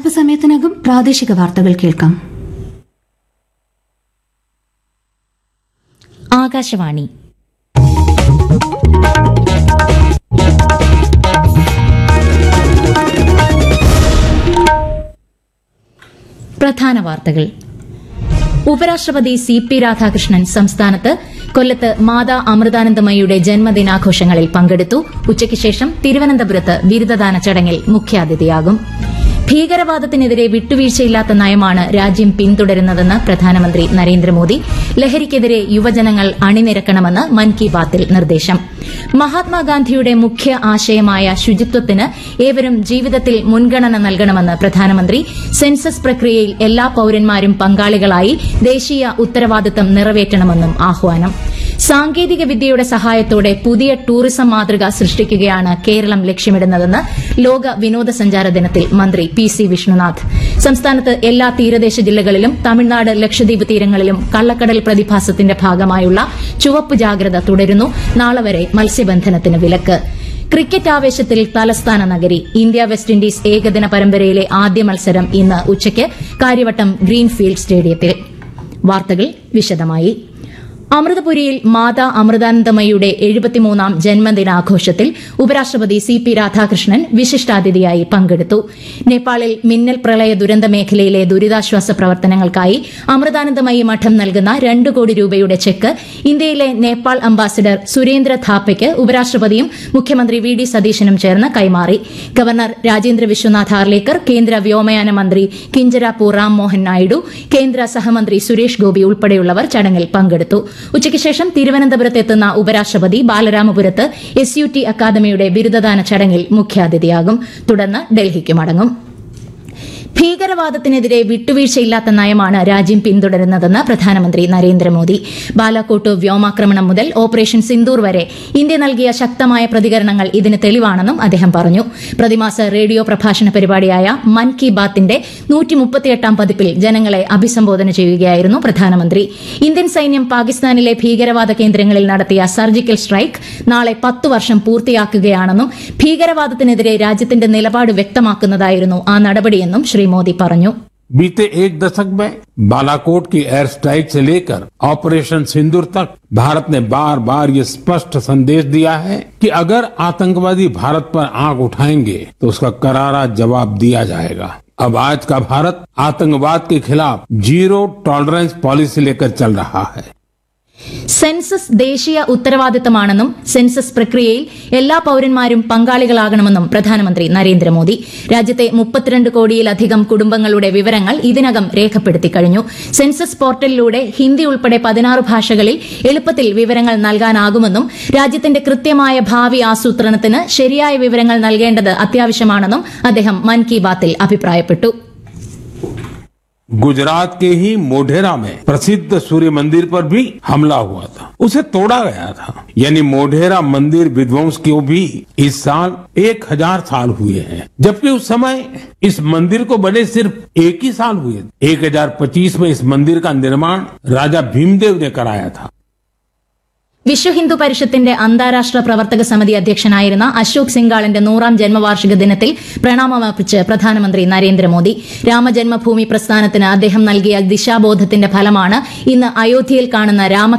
അല്പസമയത്തിനകം പ്രാദേശിക വാർത്തകൾ കേൾക്കാം ആകാശവാണി പ്രധാന വാർത്തകൾ ഉപരാഷ്ട്രപതി സി പി രാധാകൃഷ്ണൻ സംസ്ഥാനത്ത് കൊല്ലത്ത് മാതാ അമൃതാനന്ദമയിയുടെ ജന്മദിനാഘോഷങ്ങളിൽ പങ്കെടുത്തു ഉച്ചയ്ക്ക് ശേഷം തിരുവനന്തപുരത്ത് ബിരുദദാന ചടങ്ങിൽ മുഖ്യാതിഥിയാകും ഭീകരവാദത്തിനെതിരെ വിട്ടുവീഴ്ചയില്ലാത്ത നയമാണ് രാജ്യം പിന്തുടരുന്നതെന്ന് പ്രധാനമന്ത്രി നരേന്ദ്രമോദി ലഹരിക്കെതിരെ യുവജനങ്ങൾ അണിനിരക്കണമെന്ന് മൻ കി ബാത്തിൽ നിർദ്ദേശം മഹാത്മാഗാന്ധിയുടെ മുഖ്യ ആശയമായ ശുചിത്വത്തിന് ഏവരും ജീവിതത്തിൽ മുൻഗണന നൽകണമെന്ന് പ്രധാനമന്ത്രി സെൻസസ് പ്രക്രിയയിൽ എല്ലാ പൌരന്മാരും പങ്കാളികളായി ദേശീയ ഉത്തരവാദിത്തം നിറവേറ്റണമെന്നും ആഹ്വാനം സാങ്കേതിക വിദ്യയുടെ സഹായത്തോടെ പുതിയ ടൂറിസം മാതൃക സൃഷ്ടിക്കുകയാണ് കേരളം ലക്ഷ്യമിടുന്നതെന്ന് ലോക വിനോദസഞ്ചാര ദിനത്തിൽ മന്ത്രി പി സി വിഷ്ണുനാഥ് സംസ്ഥാനത്ത് എല്ലാ തീരദേശ ജില്ലകളിലും തമിഴ്നാട് ലക്ഷദ്വീപ് തീരങ്ങളിലും കള്ളക്കടൽ പ്രതിഭാസത്തിന്റെ ഭാഗമായുള്ള ചുവപ്പ് ജാഗ്രത തുടരുന്നു നാളെ വരെ മത്സ്യബന്ധനത്തിന് വിലക്ക് ക്രിക്കറ്റ് ആവേശത്തിൽ തലസ്ഥാന നഗരി ഇന്ത്യ വെസ്റ്റ് ഇൻഡീസ് ഏകദിന പരമ്പരയിലെ ആദ്യ മത്സരം ഇന്ന് ഉച്ചയ്ക്ക് കാര്യവട്ടം ഗ്രീൻഫീൽഡ് സ്റ്റേഡിയത്തിൽ വാർത്തകൾ വിശദമായി അമൃതപുരിയിൽ മാതാ അമൃതാനന്ദമയുടെ എഴുപത്തിമൂന്നാം ജന്മദിനാഘോഷത്തിൽ ഉപരാഷ്ട്രപതി സി പി രാധാകൃഷ്ണൻ വിശിഷ്ടാതിഥിയായി പങ്കെടുത്തു നേപ്പാളിൽ മിന്നൽ പ്രളയ ദുരന്ത മേഖലയിലെ ദുരിതാശ്വാസ പ്രവർത്തനങ്ങൾക്കായി അമൃതാനന്ദമയി മഠം നൽകുന്ന രണ്ട് കോടി രൂപയുടെ ചെക്ക് ഇന്ത്യയിലെ നേപ്പാൾ അംബാസിഡർ സുരേന്ദ്ര ഥാപ്പയ്ക്ക് ഉപരാഷ്ട്രപതിയും മുഖ്യമന്ത്രി വി ഡി സതീശനും ചേർന്ന് കൈമാറി ഗവർണർ രാജേന്ദ്ര വിശ്വനാഥ് ഹാർലേക്കർ കേന്ദ്ര വ്യോമയാന മന്ത്രി കിഞ്ചരാപ്പു റാം മോഹൻ നായിഡു കേന്ദ്ര സഹമന്ത്രി സുരേഷ് ഗോപി ഉൾപ്പെടെയുള്ളവർ ചടങ്ങിൽ പങ്കെടുത്തു ഉച്ചയ്ക്ക് ശേഷം തിരുവനന്തപുരത്ത് എത്തുന്ന ഉപരാഷ്ട്രപതി ബാലരാമപുരത്ത് എസ് യു ടി അക്കാദമിയുടെ ബിരുദദാന ചടങ്ങിൽ മുഖ്യാതിഥിയാകും തുടർന്ന് ഡൽഹിക്ക് മടങ്ങും ഭീകരവാദത്തിനെതിരെ വിട്ടുവീഴ്ചയില്ലാത്ത നയമാണ് രാജ്യം പിന്തുടരുന്നതെന്ന് പ്രധാനമന്ത്രി നരേന്ദ്രമോദി ബാലാക്കോട്ട് വ്യോമാക്രമണം മുതൽ ഓപ്പറേഷൻ സിന്ദൂർ വരെ ഇന്ത്യ നൽകിയ ശക്തമായ പ്രതികരണങ്ങൾ ഇതിന് തെളിവാണെന്നും അദ്ദേഹം പറഞ്ഞു പ്രതിമാസ റേഡിയോ പ്രഭാഷണ പരിപാടിയായ മൻ കി ബാത്തിന്റെ നൂറ്റിമുപ്പത്തിയെട്ടാം പതിപ്പിൽ ജനങ്ങളെ അഭിസംബോധന ചെയ്യുകയായിരുന്നു പ്രധാനമന്ത്രി ഇന്ത്യൻ സൈന്യം പാകിസ്ഥാനിലെ ഭീകരവാദ കേന്ദ്രങ്ങളിൽ നടത്തിയ സർജിക്കൽ സ്ട്രൈക്ക് നാളെ പത്ത് വർഷം പൂർത്തിയാക്കുകയാണെന്നും ഭീകരവാദത്തിനെതിരെ രാജ്യത്തിന്റെ നിലപാട് വ്യക്തമാക്കുന്നതായിരുന്നു ആ നടപടിയെന്നും ശ്രീ മോദി പറഞ്ഞു बीते एक दशक में बालाकोट की एयर स्ट्राइक से लेकर ऑपरेशन सिंदूर तक भारत ने बार बार ये स्पष्ट संदेश दिया है कि अगर आतंकवादी भारत पर आंख उठाएंगे तो उसका करारा जवाब दिया जाएगा अब आज का भारत आतंकवाद के खिलाफ जीरो टॉलरेंस पॉलिसी लेकर चल रहा है സെൻസസ് ദേശീയ ഉത്തരവാദിത്തമാണെന്നും സെൻസസ് പ്രക്രിയയിൽ എല്ലാ പൌരന്മാരും പങ്കാളികളാകണമെന്നും പ്രധാനമന്ത്രി നരേന്ദ്രമോദി രാജ്യത്തെ മുപ്പത്തിരണ്ട് കോടിയിലധികം കുടുംബങ്ങളുടെ വിവരങ്ങൾ ഇതിനകം രേഖപ്പെടുത്തി കഴിഞ്ഞു സെൻസസ് പോർട്ടലിലൂടെ ഹിന്ദി ഉൾപ്പെടെ പതിനാറ് ഭാഷകളിൽ എളുപ്പത്തിൽ വിവരങ്ങൾ നൽകാനാകുമെന്നും രാജ്യത്തിന്റെ കൃത്യമായ ഭാവി ആസൂത്രണത്തിന് ശരിയായ വിവരങ്ങൾ നൽകേണ്ടത് അത്യാവശ്യമാണെന്നും അദ്ദേഹം മൻ കി ബാത്തിൽ അഭിപ്രായപ്പെട്ടു गुजरात के ही मोढेरा में प्रसिद्ध सूर्य मंदिर पर भी हमला हुआ था उसे तोड़ा गया था यानी मोढेरा मंदिर विध्वंस को भी इस साल एक हजार साल हुए हैं जबकि उस समय इस मंदिर को बने सिर्फ एक ही साल हुए एक हजार पच्चीस में इस मंदिर का निर्माण राजा भीमदेव ने कराया था വിശ്വ ഹിന്ദു പരിഷത്തിന്റെ അന്താരാഷ്ട്ര പ്രവർത്തക സമിതി അധ്യക്ഷനായിരുന്ന അശോക് സിംഗാളിന്റെ നൂറാം ജന്മവാർഷിക ദിനത്തിൽ പ്രണാമമർപ്പിച്ച് പ്രധാനമന്ത്രി നരേന്ദ്രമോദി രാമജന്മഭൂമി പ്രസ്ഥാനത്തിന് അദ്ദേഹം നൽകിയ ദിശാബോധത്തിന്റെ ഫലമാണ് ഇന്ന് അയോധ്യയിൽ കാണുന്ന രാമ